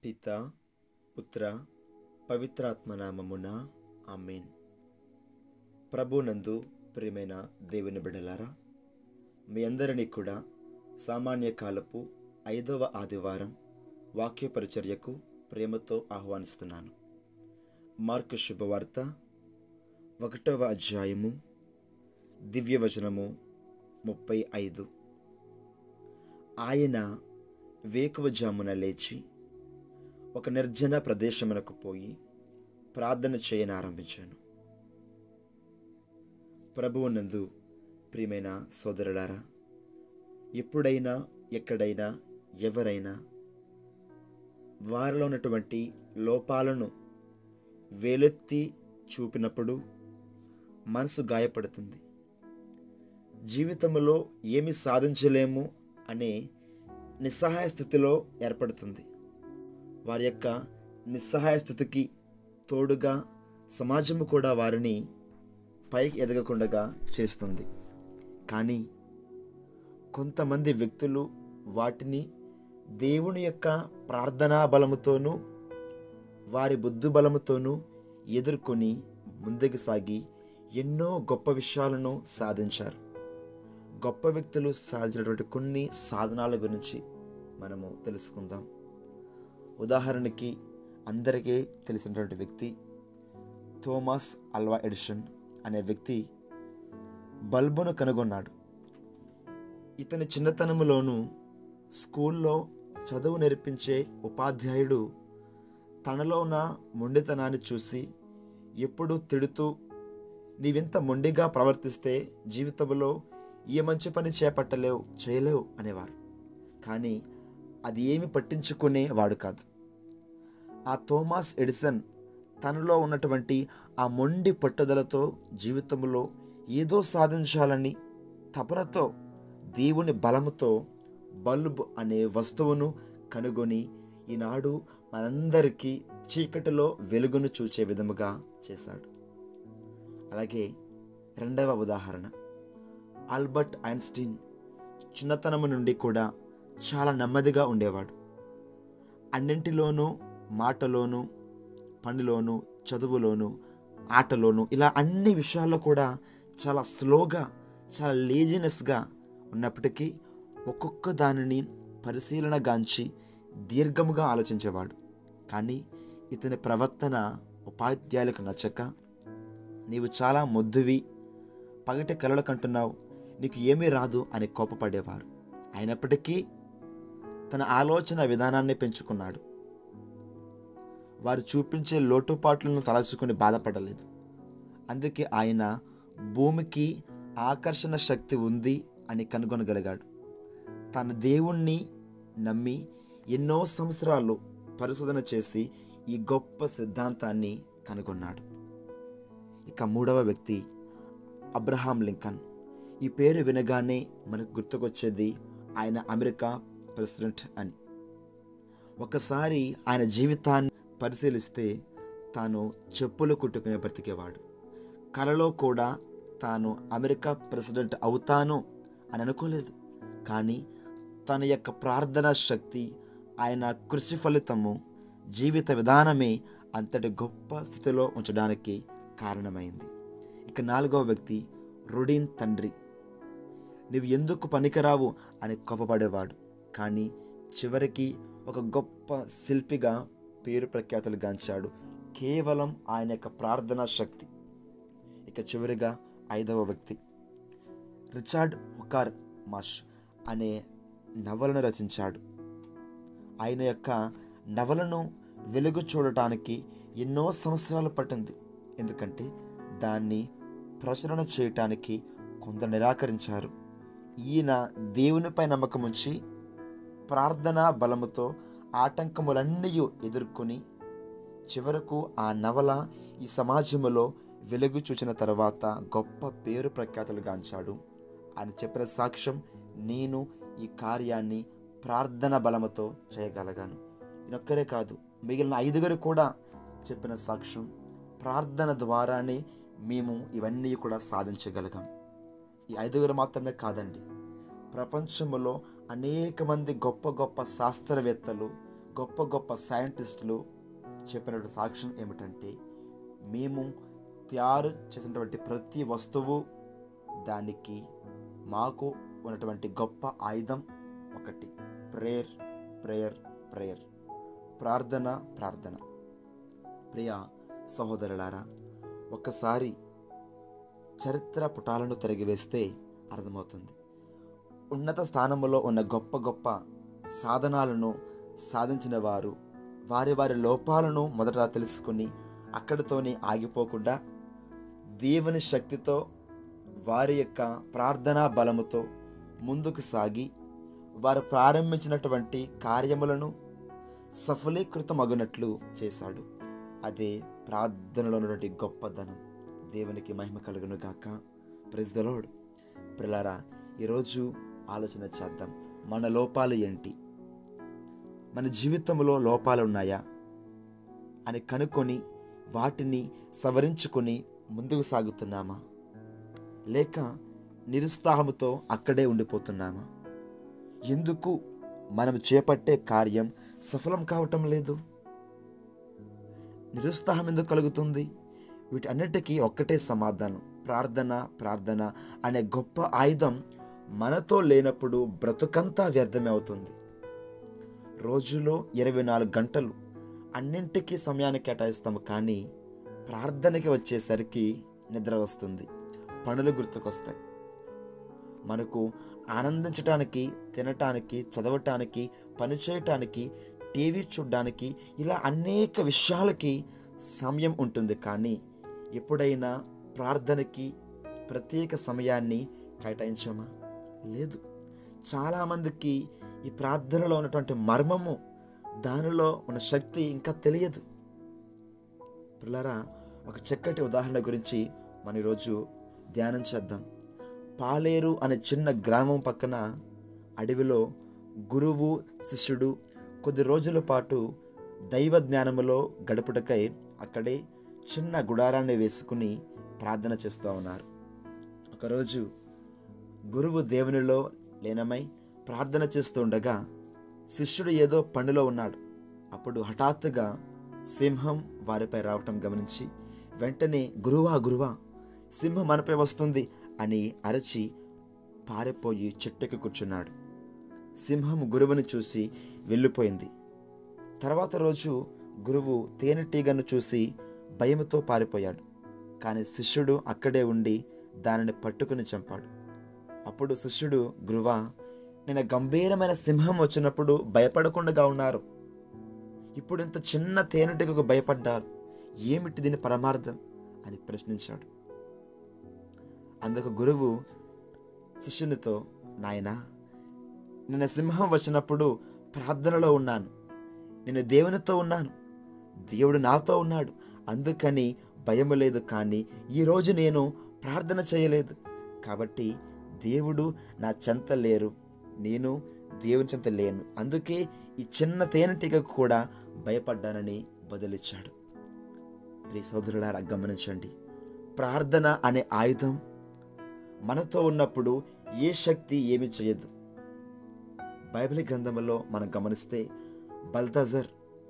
పిత పుత్ర పవిత్రాత్మ నామమున ఆమెన్ ప్రభునందు ప్రియమైన దేవుని బిడలారా మీ అందరినీ కూడా సామాన్య కాలపు ఐదవ ఆదివారం వాక్య పరిచర్యకు ప్రేమతో ఆహ్వానిస్తున్నాను మార్కు శుభవార్త ఒకటవ అధ్యాయము దివ్యవచనము ముప్పై ఐదు ఆయన వేకువజామున లేచి ఒక నిర్జన ప్రదేశమునకు పోయి ప్రార్థన చేయనారంభించాను ప్రభువునందు ప్రియమైన సోదరులారా ఎప్పుడైనా ఎక్కడైనా ఎవరైనా వారిలో ఉన్నటువంటి లోపాలను వేలెత్తి చూపినప్పుడు మనసు గాయపడుతుంది జీవితంలో ఏమి సాధించలేము అనే నిస్సహాయ స్థితిలో ఏర్పడుతుంది వారి యొక్క నిస్సహాయ స్థితికి తోడుగా సమాజము కూడా వారిని పైకి ఎదగకుండా చేస్తుంది కానీ కొంతమంది వ్యక్తులు వాటిని దేవుని యొక్క ప్రార్థనా బలముతోనూ వారి బుద్ధి బలముతోనూ ఎదుర్కొని ముందుకు సాగి ఎన్నో గొప్ప విషయాలను సాధించారు గొప్ప వ్యక్తులు సాధించినటువంటి కొన్ని సాధనాల గురించి మనము తెలుసుకుందాం ఉదాహరణకి అందరికీ తెలిసినటువంటి వ్యక్తి థోమస్ అల్వా ఎడిషన్ అనే వ్యక్తి బల్బును కనుగొన్నాడు ఇతని చిన్నతనములోనూ స్కూల్లో చదువు నేర్పించే ఉపాధ్యాయుడు తనలో ఉన్న మొండితనాన్ని చూసి ఎప్పుడూ తిడుతూ నీవింత మొండిగా ప్రవర్తిస్తే జీవితంలో ఏ మంచి పని చేపట్టలేవు చేయలేవు అనేవారు కానీ అది ఏమి పట్టించుకునేవాడు కాదు ఆ థోమాస్ ఎడిసన్ తనలో ఉన్నటువంటి ఆ మొండి పట్టుదలతో జీవితంలో ఏదో సాధించాలని తపనతో దేవుని బలముతో బల్బ్ అనే వస్తువును కనుగొని ఈనాడు మనందరికీ చీకటిలో వెలుగును చూచే విధముగా చేశాడు అలాగే రెండవ ఉదాహరణ ఆల్బర్ట్ ఐన్స్టీన్ చిన్నతనము నుండి కూడా చాలా నెమ్మదిగా ఉండేవాడు అన్నింటిలోనూ మాటలోనూ పనిలోనూ చదువులోనూ ఆటలోనూ ఇలా అన్ని విషయాల్లో కూడా చాలా స్లోగా చాలా లేజినెస్గా ఉన్నప్పటికీ ఒక్కొక్క దానిని పరిశీలన గాంచి దీర్ఘముగా ఆలోచించేవాడు కానీ ఇతని ప్రవర్తన ఉపాధ్యాయులకు నచ్చక నీవు చాలా మొద్దువి పగటి కలలు కంటున్నావు నీకు ఏమీ రాదు అని కోపపడేవారు అయినప్పటికీ తన ఆలోచన విధానాన్ని పెంచుకున్నాడు వారు చూపించే లోటుపాట్లను తలచుకుని బాధపడలేదు అందుకే ఆయన భూమికి ఆకర్షణ శక్తి ఉంది అని కనుగొనగలిగాడు తన దేవుణ్ణి నమ్మి ఎన్నో సంవత్సరాలు పరిశోధన చేసి ఈ గొప్ప సిద్ధాంతాన్ని కనుగొన్నాడు ఇక మూడవ వ్యక్తి అబ్రహాం లింకన్ ఈ పేరు వినగానే మనకు గుర్తుకొచ్చేది ఆయన అమెరికా ప్రెసిడెంట్ అని ఒకసారి ఆయన జీవితాన్ని పరిశీలిస్తే తాను చెప్పులు కుట్టుకునే బ్రతికేవాడు కలలో కూడా తాను అమెరికా ప్రెసిడెంట్ అవుతాను అని అనుకోలేదు కానీ తన యొక్క ప్రార్థనా శక్తి ఆయన కృషి ఫలితము జీవిత విధానమే అంతటి గొప్ప స్థితిలో ఉంచడానికి కారణమైంది ఇక నాలుగవ వ్యక్తి రుడిన్ తండ్రి నువ్వు ఎందుకు పనికిరావు అని కోపపడేవాడు కానీ చివరికి ఒక గొప్ప శిల్పిగా పేరు ప్రఖ్యాతులు గాంచాడు కేవలం ఆయన యొక్క ప్రార్థనా శక్తి ఇక చివరిగా ఐదవ వ్యక్తి రిచార్డ్ హుకార్ మాష్ అనే నవలను రచించాడు ఆయన యొక్క నవలను వెలుగు చూడటానికి ఎన్నో సంవత్సరాలు పట్టింది ఎందుకంటే దాన్ని ప్రచురణ చేయటానికి కొందరు నిరాకరించారు ఈయన దేవునిపై నమ్మకం ఉంచి ప్రార్థనా బలముతో ఆటంకములన్నీ ఎదుర్కొని చివరకు ఆ నవల ఈ సమాజంలో వెలుగు చూచిన తర్వాత గొప్ప పేరు ప్రఖ్యాతులు గాంచాడు ఆయన చెప్పిన సాక్ష్యం నేను ఈ కార్యాన్ని ప్రార్థన బలముతో చేయగలిగాను ఈయనొక్కరే కాదు మిగిలిన ఐదుగురు కూడా చెప్పిన సాక్ష్యం ప్రార్థన ద్వారానే మేము ఇవన్నీ కూడా సాధించగలిగాం ఈ ఐదుగురు మాత్రమే కాదండి ప్రపంచంలో అనేక మంది గొప్ప గొప్ప శాస్త్రవేత్తలు గొప్ప గొప్ప సైంటిస్టులు చెప్పినటువంటి సాక్ష్యం ఏమిటంటే మేము తయారు చేసినటువంటి ప్రతి వస్తువు దానికి మాకు ఉన్నటువంటి గొప్ప ఆయుధం ఒకటి ప్రేయర్ ప్రేయర్ ప్రేయర్ ప్రార్థన ప్రార్థన ప్రియ సహోదరులారా ఒక్కసారి చరిత్ర పుటాలను తిరిగివేస్తే అర్థమవుతుంది ఉన్నత స్థానంలో ఉన్న గొప్ప గొప్ప సాధనాలను సాధించిన వారు వారి వారి లోపాలను మొదట తెలుసుకుని అక్కడితోనే ఆగిపోకుండా దేవుని శక్తితో వారి యొక్క ప్రార్థనా బలముతో ముందుకు సాగి వారు ప్రారంభించినటువంటి కార్యములను సఫలీకృతమగునట్లు చేశాడు అదే ప్రార్థనలో ఉన్నటువంటి గొప్పదనం దేవునికి మహిమ కలుగును గాక ప్రెజ్ ద లార్డ్ పిల్లారా ఈరోజు ఆలోచన చేద్దాం మన లోపాలు ఏంటి మన జీవితంలో లోపాలు ఉన్నాయా అని కనుక్కొని వాటిని సవరించుకొని ముందుకు సాగుతున్నామా లేక నిరుత్సాహంతో అక్కడే ఉండిపోతున్నామా ఎందుకు మనం చేపట్టే కార్యం సఫలం కావటం లేదు నిరుత్సాహం ఎందుకు కలుగుతుంది వీటన్నిటికీ ఒక్కటే సమాధానం ప్రార్థన ప్రార్థన అనే గొప్ప ఆయుధం మనతో లేనప్పుడు బ్రతుకంతా వ్యర్థమే అవుతుంది రోజులో ఇరవై నాలుగు గంటలు అన్నింటికీ సమయాన్ని కేటాయిస్తాము కానీ ప్రార్థనకి వచ్చేసరికి నిద్ర వస్తుంది పనులు గుర్తుకొస్తాయి మనకు ఆనందించటానికి తినటానికి చదవటానికి పని చేయటానికి టీవీ చూడడానికి ఇలా అనేక విషయాలకి సమయం ఉంటుంది కానీ ఎప్పుడైనా ప్రార్థనకి ప్రత్యేక సమయాన్ని కేటాయించామా లేదు చాలామందికి ఈ ప్రార్థనలో ఉన్నటువంటి మర్మము దానిలో ఉన్న శక్తి ఇంకా తెలియదు పిల్లరా ఒక చక్కటి ఉదాహరణ గురించి మన ఈరోజు ధ్యానం చేద్దాం పాలేరు అనే చిన్న గ్రామం పక్కన అడవిలో గురువు శిష్యుడు కొద్ది రోజుల పాటు దైవ జ్ఞానములో గడుపుటకై అక్కడే చిన్న గుడారాన్ని వేసుకుని ప్రార్థన చేస్తూ ఉన్నారు ఒకరోజు గురువు దేవునిలో లీనమై ప్రార్థన చేస్తుండగా శిష్యుడు ఏదో పనిలో ఉన్నాడు అప్పుడు హఠాత్తుగా సింహం వారిపై రావటం గమనించి వెంటనే గురువా గురువా సింహం మనపై వస్తుంది అని అరచి పారిపోయి చెట్టుకి కూర్చున్నాడు సింహం గురువుని చూసి వెళ్ళిపోయింది తర్వాత రోజు గురువు తేనెటీగను చూసి భయముతో పారిపోయాడు కానీ శిష్యుడు అక్కడే ఉండి దానిని పట్టుకుని చంపాడు అప్పుడు శిష్యుడు గురువా నేను గంభీరమైన సింహం వచ్చినప్పుడు భయపడకుండా ఉన్నారు ఇప్పుడు ఇంత చిన్న తేనెటీగకు భయపడ్డారు ఏమిటి దీని పరమార్థం అని ప్రశ్నించాడు అందుకు గురువు శిష్యునితో నాయనా నిన్న సింహం వచ్చినప్పుడు ప్రార్థనలో ఉన్నాను నేను దేవునితో ఉన్నాను దేవుడు నాతో ఉన్నాడు అందుకని భయము లేదు కానీ ఈరోజు నేను ప్రార్థన చేయలేదు కాబట్టి దేవుడు నా చెంత లేరు నేను దేవుని చెంత లేను అందుకే ఈ చిన్న తేనెటీగకు కూడా భయపడ్డానని బదులిచ్చాడు ప్రియ సోదరులారా గమనించండి ప్రార్థన అనే ఆయుధం మనతో ఉన్నప్పుడు ఏ శక్తి ఏమి చేయదు బైబిల్ గ్రంథంలో మనం గమనిస్తే బల్తజర్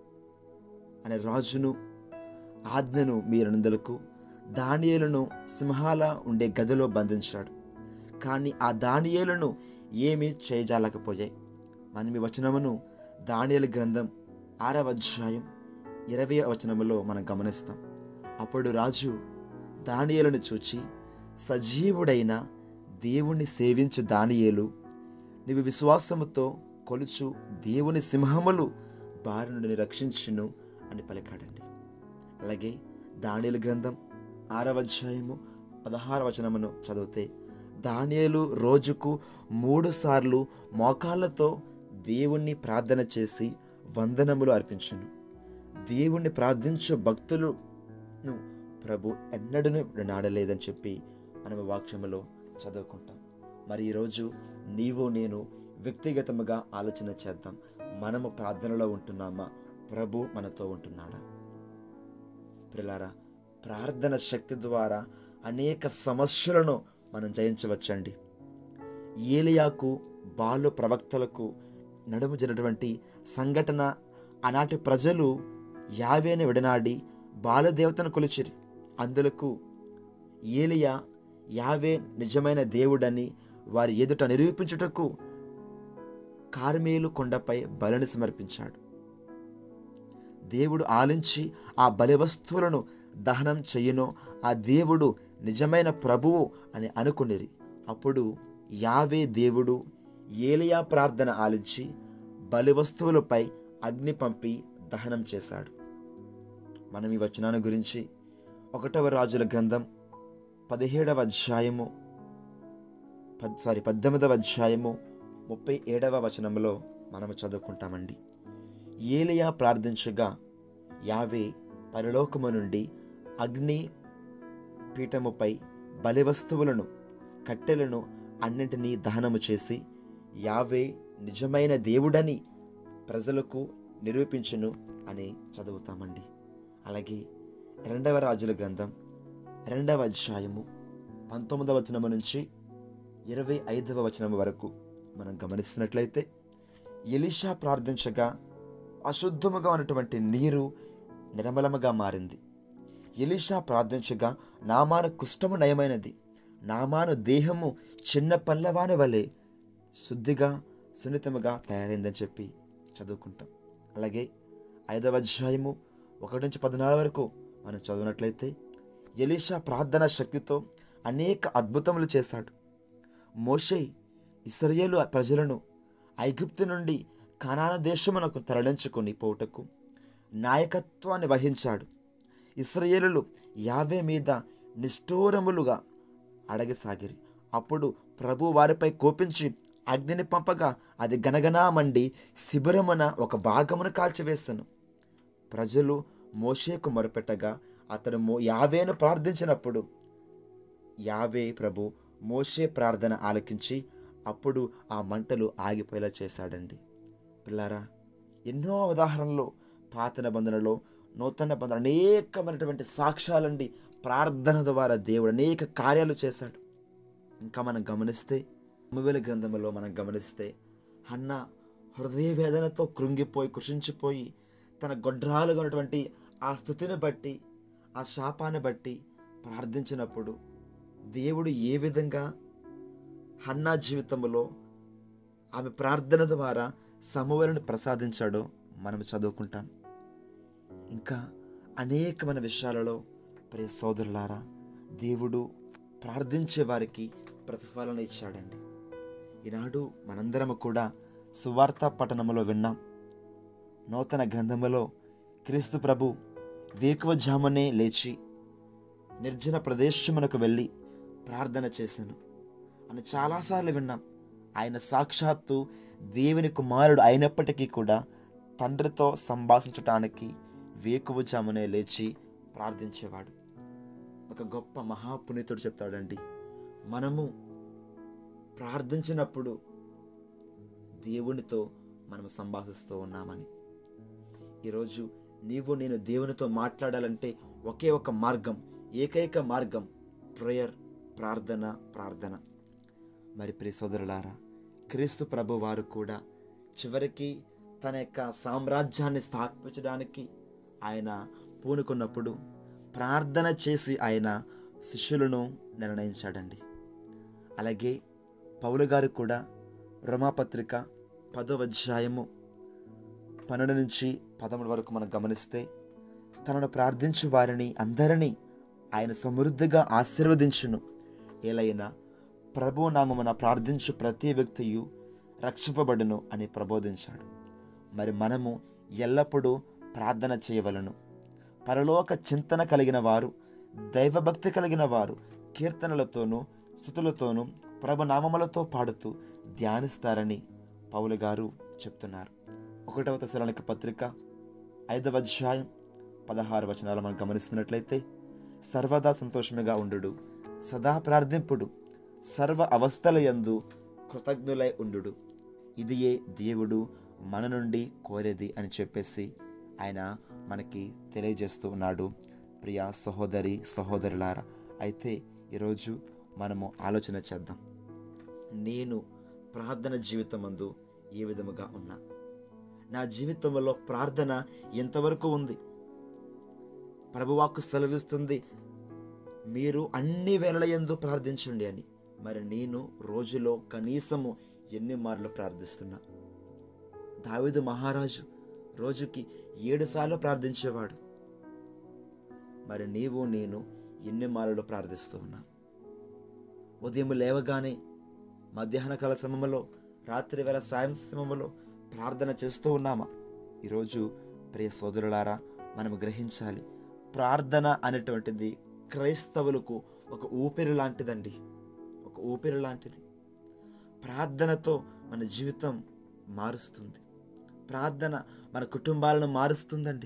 అనే రాజును ఆజ్ఞను మీరనందులకు దానియేలును సింహాల ఉండే గదిలో బంధించాడు కానీ ఆ దానియేలును ఏమీ చేయజాలకపోయాయి మనం ఈ వచనమును దానియేలు గ్రంథం ఆరవ అధ్యాయం ఇరవై వచనములో మనం గమనిస్తాం అప్పుడు రాజు దానియేలును చూచి సజీవుడైన దేవుణ్ణి సేవించు దానియేలు నీవు విశ్వాసముతో కొలుచు దేవుని సింహములు బారి నుండి రక్షించును అని పలికాడండి అలాగే దానియేలు గ్రంథం ఆరవ అధ్యాయము పదహార వచనమును చదివితే దానియేలు రోజుకు మూడు సార్లు మోకాళ్ళతో దేవుణ్ణి ప్రార్థన చేసి వందనములు అర్పించును దేవుణ్ణి ప్రార్థించు భక్తులను ప్రభు ఎన్నడూ నాడలేదని చెప్పి మనం వాక్యములో చదువుకుంటాం మరి ఈరోజు నీవు నేను వ్యక్తిగతముగా ఆలోచన చేద్దాం మనము ప్రార్థనలో ఉంటున్నామా ప్రభు మనతో ఉంటున్నాడా ప్రిలారా ప్రార్థన శక్తి ద్వారా అనేక సమస్యలను మనం జయించవచ్చండి ఏలియాకు బాలు ప్రవక్తలకు నడుము జరిగినటువంటి సంఘటన ఆనాటి ప్రజలు యావేని విడనాడి బాలదేవతను కొలిచిరి అందులకు ఏలియా యావే నిజమైన దేవుడని వారి ఎదుట నిరూపించుటకు కార్మేలు కొండపై బలిని సమర్పించాడు దేవుడు ఆలించి ఆ బలి వస్తువులను దహనం చెయ్యను ఆ దేవుడు నిజమైన ప్రభువు అని అనుకునిరి అప్పుడు యావే దేవుడు ఏలియా ప్రార్థన ఆలించి బలి వస్తువులపై అగ్ని పంపి దహనం చేశాడు మనం ఈ వచనాన్ని గురించి ఒకటవ రాజుల గ్రంథం పదిహేడవ అధ్యాయము పద్ సారీ పద్దెనిమిదవ అధ్యాయము ముప్పై ఏడవ వచనంలో మనము చదువుకుంటామండి ఏలియా ప్రార్థించగా యావే పరలోకము నుండి అగ్ని పీఠముపై బలి వస్తువులను కట్టెలను అన్నింటినీ దహనము చేసి యావే నిజమైన దేవుడని ప్రజలకు నిరూపించును అని చదువుతామండి అలాగే రెండవ రాజుల గ్రంథం రెండవ అధ్యాయము పంతొమ్మిదవ వచనము నుంచి ఇరవై ఐదవ వచనం వరకు మనం గమనిస్తున్నట్లయితే ఎలీషా ప్రార్థించగా అశుద్ధముగా ఉన్నటువంటి నీరు నిర్మలముగా మారింది ఎలీషా ప్రార్థించగా నామాను కుష్టము నయమైనది నామాను దేహము చిన్న పల్లవాని వలె శుద్ధిగా సున్నితముగా తయారైందని చెప్పి చదువుకుంటాం అలాగే ఐదవ అధ్యాయము ఒకటి నుంచి పద్నాలుగు వరకు మనం చదివినట్లయితే ఎలీషా ప్రార్థన శక్తితో అనేక అద్భుతములు చేశాడు మోషే ఇస్రాయేలు ప్రజలను ఐగుప్తు నుండి కనాన దేశమునకు తరలించుకొని పోవుటకు నాయకత్వాన్ని వహించాడు ఇస్రాయేలులు యావే మీద నిష్ఠూరములుగా అడగసాగిరి అప్పుడు ప్రభు వారిపై కోపించి అగ్నిని పంపగా అది గనగనా మండి శిబిరమున ఒక భాగమును కాల్చివేస్తాను ప్రజలు మోషేకు మొరపెట్టగా అతడు మో యావేను ప్రార్థించినప్పుడు యావే ప్రభు మోషే ప్రార్థన ఆలకించి అప్పుడు ఆ మంటలు ఆగిపోయేలా చేశాడండి పిల్లారా ఎన్నో ఉదాహరణలు పాత నిబంధనలో నూతన నిబంధన అనేకమైనటువంటి సాక్ష్యాలండి ప్రార్థన ద్వారా దేవుడు అనేక కార్యాలు చేశాడు ఇంకా మనం గమనిస్తే మువ్వెల గ్రంథంలో మనం గమనిస్తే హన్న హృదయ వేదనతో కృంగిపోయి కృషించిపోయి తన గొడ్రాలుగా ఉన్నటువంటి ఆ స్థితిని బట్టి ఆ శాపాన్ని బట్టి ప్రార్థించినప్పుడు దేవుడు ఏ విధంగా హన్నా జీవితంలో ఆమె ప్రార్థన ద్వారా సమూలను ప్రసాదించాడో మనం చదువుకుంటాం ఇంకా అనేకమైన విషయాలలో ప్రియ సోదరులారా దేవుడు ప్రార్థించే వారికి ప్రతిఫలన ఇచ్చాడండి ఈనాడు మనందరము కూడా సువార్త పట్టణములో విన్నాం నూతన గ్రంథములో క్రీస్తు ప్రభు వేకువజామునే లేచి నిర్జన ప్రదేశమునకు వెళ్ళి ప్రార్థన చేశాను అని చాలాసార్లు విన్నాం ఆయన సాక్షాత్తు దేవుని కుమారుడు అయినప్పటికీ కూడా తండ్రితో సంభాషించటానికి వేకువజామునే లేచి ప్రార్థించేవాడు ఒక గొప్ప మహాపునీతుడు చెప్తాడండి మనము ప్రార్థించినప్పుడు దేవునితో మనం సంభాషిస్తూ ఉన్నామని ఈరోజు నీవు నేను దేవునితో మాట్లాడాలంటే ఒకే ఒక మార్గం ఏకైక మార్గం ప్రేయర్ ప్రార్థన ప్రార్థన మరి ప్రియ సోదరులారా క్రీస్తు ప్రభు వారు కూడా చివరికి తన యొక్క సామ్రాజ్యాన్ని స్థాపించడానికి ఆయన పూనుకున్నప్పుడు ప్రార్థన చేసి ఆయన శిష్యులను నిర్ణయించాడండి అలాగే పౌలు గారు కూడా రమాపత్రిక పదవ అధ్యాయము పన్నెండు నుంచి పదమూడు వరకు మనం గమనిస్తే తనను ప్రార్థించు వారిని అందరినీ ఆయన సమృద్ధిగా ఆశీర్వదించును ఏలైనా ప్రభు నామమున ప్రార్థించు ప్రతి వ్యక్తియు రక్షింపబడును అని ప్రబోధించాడు మరి మనము ఎల్లప్పుడూ ప్రార్థన చేయవలను పరలోక చింతన కలిగిన వారు దైవభక్తి కలిగిన వారు కీర్తనలతోనూ స్థుతులతోనూ ప్రభు నామములతో పాడుతూ ధ్యానిస్తారని పౌలు గారు చెప్తున్నారు ఒకటవ దశలోనిక పత్రిక ఐదవ అధ్యాయం పదహారు వచనాలు మనం గమనిస్తున్నట్లయితే సర్వదా సంతోషముగా ఉండు సదా ప్రార్థింపుడు సర్వ అవస్థల యందు కృతజ్ఞులై ఉండు ఇదియే దేవుడు మన నుండి కోరేది అని చెప్పేసి ఆయన మనకి తెలియజేస్తూ ఉన్నాడు ప్రియ సహోదరి సహోదరులారా అయితే ఈరోజు మనము ఆలోచన చేద్దాం నేను ప్రార్థన జీవితమందు ఏ విధముగా ఉన్నా నా జీవితంలో ప్రార్థన ఎంతవరకు ఉంది ప్రభువాకు సెలవిస్తుంది మీరు అన్ని వేళల ఎందు ప్రార్థించండి అని మరి నేను రోజులో కనీసము ఎన్ని మార్లు ప్రార్థిస్తున్నా దావిదు మహారాజు రోజుకి ఏడు సార్లు ప్రార్థించేవాడు మరి నీవు నేను ఎన్ని మార్లు ప్రార్థిస్తూ ఉన్నా ఉదయం లేవగానే మధ్యాహ్న కాల సమయంలో రాత్రి వేళ సాయం సమయంలో ప్రార్థన చేస్తూ ఉన్నామా ఈరోజు ప్రియ సోదరులారా మనం గ్రహించాలి ప్రార్థన అనేటువంటిది క్రైస్తవులకు ఒక ఊపిరి లాంటిదండి ఒక ఊపిరి లాంటిది ప్రార్థనతో మన జీవితం మారుస్తుంది ప్రార్థన మన కుటుంబాలను మారుస్తుందండి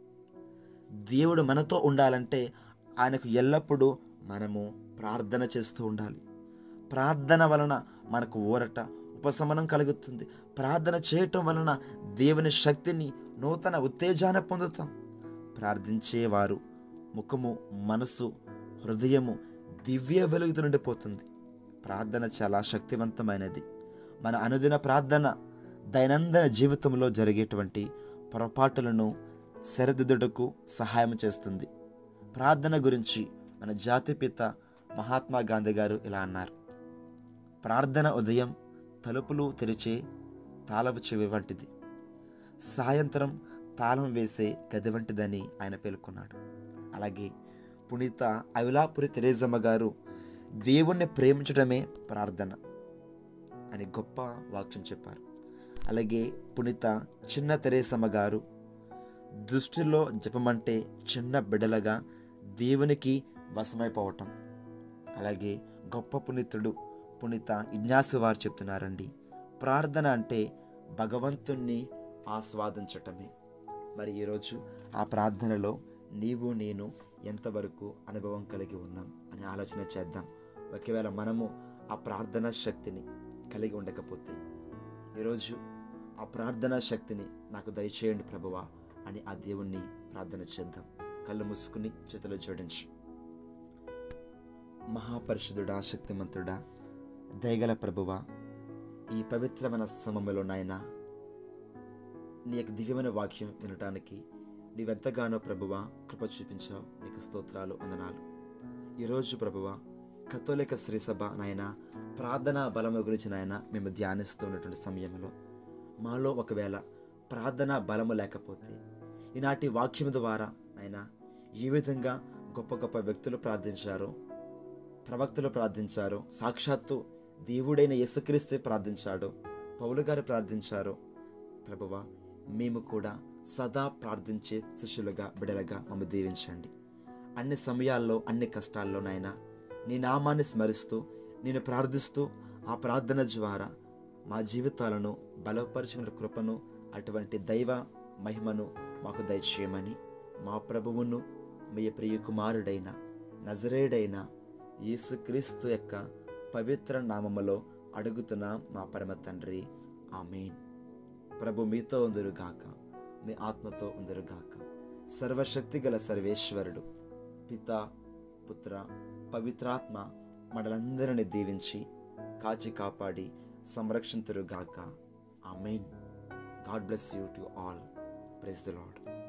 దేవుడు మనతో ఉండాలంటే ఆయనకు ఎల్లప్పుడూ మనము ప్రార్థన చేస్తూ ఉండాలి ప్రార్థన వలన మనకు ఊరట ఉపశమనం కలుగుతుంది ప్రార్థన చేయటం వలన దేవుని శక్తిని నూతన ఉత్తేజాన్ని పొందుతాం ప్రార్థించేవారు ముఖము మనసు హృదయము దివ్య వెలుగుతూ నిండిపోతుంది ప్రార్థన చాలా శక్తివంతమైనది మన అనుదిన ప్రార్థన దైనందిన జీవితంలో జరిగేటువంటి పొరపాటులను సరిదిద్దుటకు సహాయం చేస్తుంది ప్రార్థన గురించి మన జాతిపిత మహాత్మా గాంధీ గారు ఇలా అన్నారు ప్రార్థన ఉదయం తలుపులు తెరిచే తాళపు చెవి వంటిది సాయంత్రం తాళం వేసే గది వంటిదని ఆయన పేర్కొన్నాడు అలాగే పునీత అవిలాపురి తెరేజమ్మ గారు దేవుణ్ణి ప్రేమించడమే ప్రార్థన అని గొప్ప వాక్యం చెప్పారు అలాగే పునీత చిన్న తెరేసమ్మ గారు దృష్టిలో జపమంటే చిన్న బిడ్డలుగా దేవునికి వశమైపోవటం అలాగే గొప్ప పునీతుడు పునీత ఇజ్ఞాసు వారు చెప్తున్నారండి ప్రార్థన అంటే భగవంతుణ్ణి ఆస్వాదించటమే మరి ఈరోజు ఆ ప్రార్థనలో నీవు నేను ఎంతవరకు అనుభవం కలిగి ఉన్నాం అని ఆలోచన చేద్దాం ఒకవేళ మనము ఆ ప్రార్థన శక్తిని కలిగి ఉండకపోతే ఈరోజు ఆ ప్రార్థనా శక్తిని నాకు దయచేయండి ప్రభువా అని ఆ దేవుణ్ణి ప్రార్థన చేద్దాం కళ్ళు మూసుకుని చేతులు జోడించి మహాపరిషుదుడా శక్తిమంతుడా దయగల ప్రభువా ఈ పవిత్రమైన సమయంలో నాయన నీ యొక్క దివ్యమైన వాక్యం వినటానికి నీవెంతగానో ప్రభువా కృప చూపించావు నీకు స్తోత్రాలు వందనాలు ఈరోజు ప్రభువా కథోలిక శ్రీసభ నాయన ప్రార్థనా బలము గురించి నాయన మేము ధ్యానిస్తున్నటువంటి సమయంలో మాలో ఒకవేళ ప్రార్థనా బలము లేకపోతే ఈనాటి వాక్యం ద్వారా ఆయన ఏ విధంగా గొప్ప గొప్ప వ్యక్తులు ప్రార్థించారో ప్రవక్తలు ప్రార్థించారు సాక్షాత్తు దేవుడైన యేసుక్రీస్తే ప్రార్థించాడు పౌలు గారు ప్రార్థించారు ప్రభువా మేము కూడా సదా ప్రార్థించే శిష్యులుగా బిడలుగా మమ్మ దీవించండి అన్ని సమయాల్లో అన్ని కష్టాల్లో నాయన నీ నామాన్ని స్మరిస్తూ నేను ప్రార్థిస్తూ ఆ ప్రార్థన ద్వారా మా జీవితాలను బలపరిచిన కృపను అటువంటి దైవ మహిమను మాకు దయచేయమని మా ప్రభువును మీ ప్రియ కుమారుడైన నజరేడైన యేసుక్రీస్తు యొక్క పవిత్ర నామములో అడుగుతున్న మా పరమ తండ్రి ఆమెన్ ప్రభు మీతో ఉందరుగాక మీ ఆత్మతో ఉందరుగాక సర్వశక్తి గల సర్వేశ్వరుడు పిత పుత్ర పవిత్రాత్మ మనలందరిని దీవించి కాచి కాపాడి సంరక్షింతురుగాక ఆమెన్ god bless you to all praise the lord